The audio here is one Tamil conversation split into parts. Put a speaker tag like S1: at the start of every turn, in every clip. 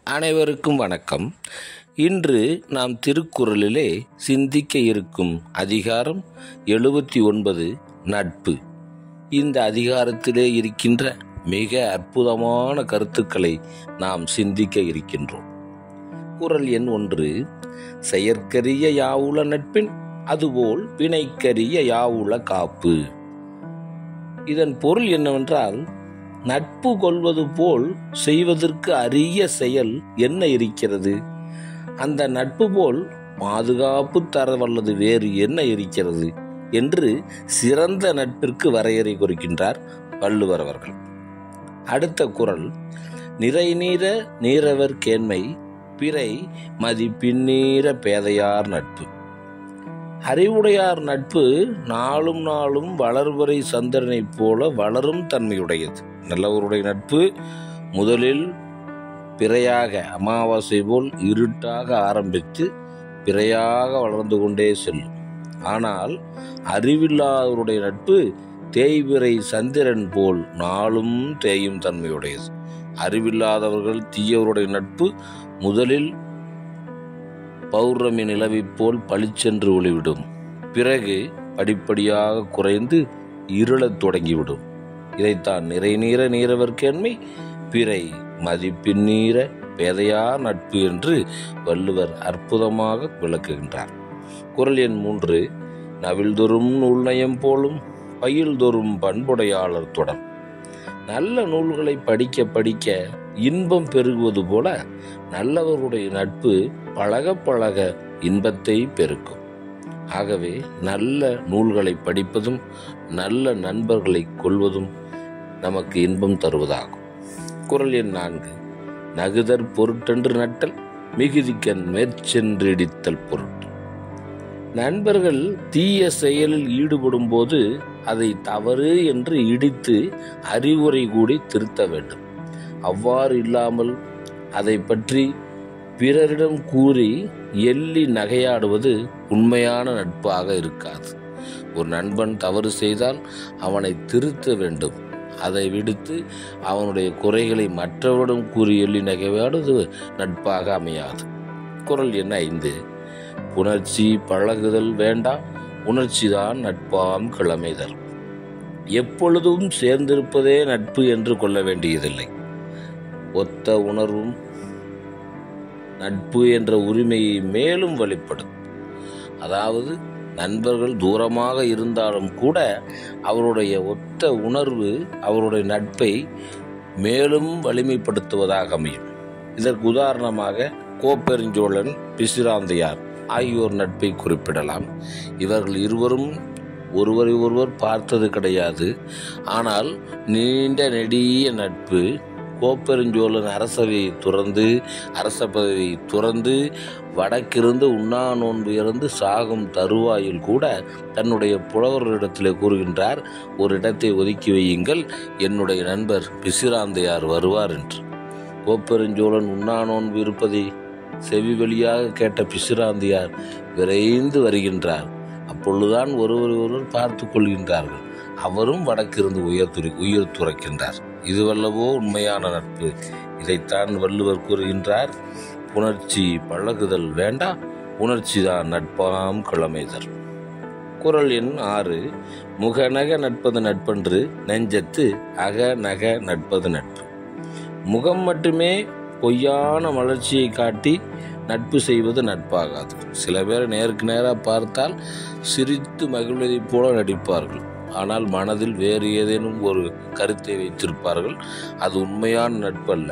S1: அனைவருக்கும் வணக்கம் இன்று நாம் திருக்குறளிலே சிந்திக்க இருக்கும் அதிகாரம் எழுபத்தி ஒன்பது நட்பு இந்த அதிகாரத்திலே இருக்கின்ற மிக அற்புதமான கருத்துக்களை நாம் சிந்திக்க இருக்கின்றோம் குறள் எண் ஒன்று செயற்கரிய யாவுல நட்பின் அதுபோல் வினைக்கரிய யாவுல காப்பு இதன் பொருள் என்னவென்றால் நட்பு கொள்வது போல் செய்வதற்கு அரிய செயல் என்ன இருக்கிறது அந்த நட்பு போல் பாதுகாப்பு தர வல்லது வேறு என்ன இருக்கிறது என்று சிறந்த நட்பிற்கு வரையறை குறிக்கின்றார் வள்ளுவர் அவர்கள் அடுத்த குறள் நிறைநீர நீரவர் கேண்மை பிறை மதிப்பின்னீர பேதையார் நட்பு அறிவுடையார் நட்பு நாளும் நாளும் வளர்வரை சந்திரனைப் போல வளரும் தன்மையுடையது நல்லவருடைய நட்பு முதலில் பிறையாக அமாவாசை போல் இருட்டாக ஆரம்பித்து பிறையாக வளர்ந்து கொண்டே செல்லும் ஆனால் அறிவில்லாதவருடைய நட்பு தேய்பிறை சந்திரன் போல் நாளும் தேயும் தன்மையுடையது அறிவில்லாதவர்கள் தீயவருடைய நட்பு முதலில் பௌர்ணமி நிலவை போல் பளிச்சென்று ஒளிவிடும் பிறகு படிப்படியாக குறைந்து இருளத் தொடங்கிவிடும் இதைத்தான் நிறைநீர நீரவர்க்கேண்மை பிறை மதிப்பின் நீர பேதையா நட்பு என்று வள்ளுவர் அற்புதமாக விளக்குகின்றார் குரல் எண் மூன்று நவில்தொறும் நூல்நயம் போலும் பயில்தொறும் பண்புடையாளர் தொடர் நல்ல நூல்களை படிக்க படிக்க இன்பம் பெருகுவது போல நல்லவருடைய நட்பு பழக பழக இன்பத்தை பெருக்கும் ஆகவே நல்ல நூல்களை படிப்பதும் நல்ல நண்பர்களை கொள்வதும் நமக்கு இன்பம் தருவதாகும் குரல் எண் நான்கு நகுதற் பொருட்டென்று நட்டல் மிகுதிக்கண் மேற்சென்று இடித்தல் பொருட்டு நண்பர்கள் தீய செயலில் ஈடுபடும் போது அதை தவறு என்று இடித்து அறிவுரை கூடி திருத்த வேண்டும் அவ்வாறு இல்லாமல் அதை பற்றி பிறரிடம் கூறி எள்ளி நகையாடுவது உண்மையான நட்பாக இருக்காது ஒரு நண்பன் தவறு செய்தால் அவனை திருத்த வேண்டும் அதை விடுத்து அவனுடைய குறைகளை மற்றவரிடம் கூறி எள்ளி நகையாடுவது நட்பாக அமையாது குரல் என்ன ஐந்து புணர்ச்சி பழகுதல் வேண்டாம் உணர்ச்சிதான் நட்பாம் கிழமைதல் எப்பொழுதும் சேர்ந்திருப்பதே நட்பு என்று கொள்ள வேண்டியதில்லை ஒத்த உணர்வும் நட்பு என்ற உரிமையை மேலும் வெளிப்படும் அதாவது நண்பர்கள் தூரமாக இருந்தாலும் கூட அவருடைய ஒத்த உணர்வு அவருடைய நட்பை மேலும் வலிமைப்படுத்துவதாக அமையும் இதற்கு உதாரணமாக கோப்பெருஞ்சோழன் பிசிராந்தையார் ஆகியோர் நட்பை குறிப்பிடலாம் இவர்கள் இருவரும் ஒருவரை ஒருவர் பார்த்தது கிடையாது ஆனால் நீண்ட நெடிய நட்பு கோப்பெருஞ்சோழன் அரசவையை துறந்து அரச பதவியை துறந்து வடக்கிருந்து உண்ணா நோன்பு இறந்து சாகும் தருவாயில் கூட தன்னுடைய புலவர்களிடத்தில் கூறுகின்றார் ஒரு இடத்தை ஒதுக்கி வையுங்கள் என்னுடைய நண்பர் பிசிராந்தையார் வருவார் என்று கோப்பெருஞ்சோழன் உண்ணா நோன்பு இருப்பதை செவி வழியாக கேட்ட பிசிராந்தியார் விரைந்து வருகின்றார் அப்பொழுதுதான் ஒருவர் ஒருவர் பார்த்து கொள்கின்றார்கள் அவரும் வடக்கிருந்து உயர் துறை உயிர் துறக்கின்றார் இதுவல்லவோ உண்மையான நட்பு இதைத்தான் வள்ளுவர் கூறுகின்றார் புணர்ச்சி பழகுதல் வேண்டா உணர்ச்சிதான் நட்பாம் கிழமைதர் குரல் எண் ஆறு முகநக நட்பது நட்பன்று நெஞ்சத்து அக நக நட்பது நட்பு முகம் மட்டுமே பொய்யான மலர்ச்சியை காட்டி நட்பு செய்வது நட்பாகாது சில பேர் நேருக்கு நேராக பார்த்தால் சிரித்து மகிழ்வதைப் போல நடிப்பார்கள் ஆனால் மனதில் வேறு ஏதேனும் ஒரு கருத்தை வைத்திருப்பார்கள் அது உண்மையான நட்பு அல்ல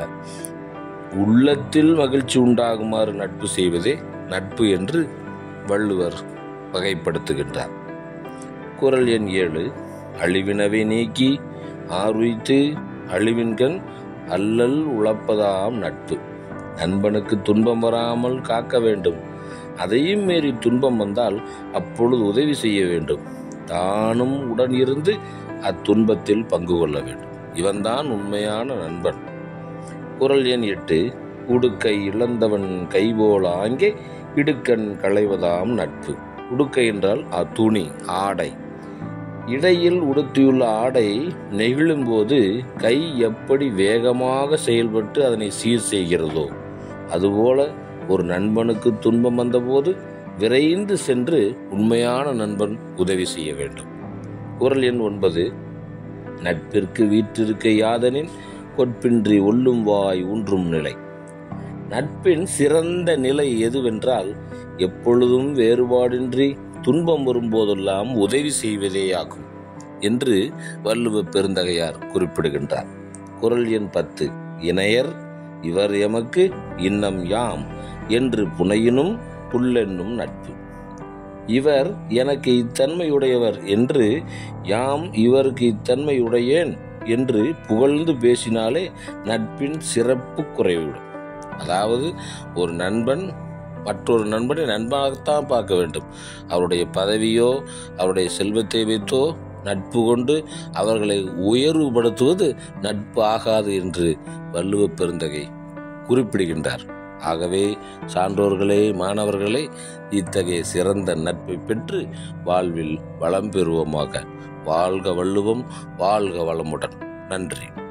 S1: உள்ளத்தில் மகிழ்ச்சி உண்டாகுமாறு நட்பு செய்வதே நட்பு என்று வள்ளுவர் வகைப்படுத்துகின்றார் குரல் எண் ஏழு அழிவினவை நீக்கி ஆர்வித்து அழிவின்கண் அல்லல் உழப்பதாம் நட்பு நண்பனுக்கு துன்பம் வராமல் காக்க வேண்டும் அதையும் மீறி துன்பம் வந்தால் அப்பொழுது உதவி செய்ய வேண்டும் தானும் உடன் இருந்து அத்துன்பத்தில் பங்கு கொள்ள வேண்டும் இவன்தான் உண்மையான நண்பன் குரல் எண் எட்டு உடுக்கை இழந்தவன் கைபோல் ஆங்கே இடுக்கண் களைவதாம் நட்பு உடுக்கை என்றால் அத்துணி ஆடை இடையில் உடுத்தியுள்ள ஆடை நெகிழும்போது கை எப்படி வேகமாக செயல்பட்டு அதனை சீர் செய்கிறதோ அதுபோல ஒரு நண்பனுக்கு துன்பம் வந்தபோது விரைந்து சென்று உண்மையான நண்பன் உதவி செய்ய வேண்டும் குரல் எண் ஒன்பது நட்பிற்கு வீற்றிருக்க யாதனின் கொற்பின்றி ஒல்லும் வாய் ஊன்றும் நிலை நட்பின் சிறந்த நிலை எதுவென்றால் எப்பொழுதும் வேறுபாடின்றி துன்பம் வரும்போதெல்லாம் உதவி செய்வதேயாகும் என்று வள்ளுவ பெருந்தகையார் குறிப்பிடுகின்றார் குரல் எண் பத்து இணையர் இவர் எமக்கு இன்னம் யாம் என்று புனையினும் புல்லென்னும் நட்பு இவர் எனக்கு இத்தன்மையுடையவர் என்று யாம் இவருக்கு இத்தன்மையுடையேன் என்று புகழ்ந்து பேசினாலே நட்பின் சிறப்பு குறைவிடும் அதாவது ஒரு நண்பன் மற்றொரு நண்பனை நண்பனாகத்தான் பார்க்க வேண்டும் அவருடைய பதவியோ அவருடைய செல்வத்தை வைத்தோ நட்பு கொண்டு அவர்களை உயர்வுபடுத்துவது நட்பு ஆகாது என்று வள்ளுவ பெருந்தகை குறிப்பிடுகின்றார் ஆகவே சான்றோர்களே மாணவர்களே இத்தகைய சிறந்த நட்பை பெற்று வாழ்வில் வளம் பெறுவோமாக வாழ்க வள்ளுவம் வாழ்க வளமுடன் நன்றி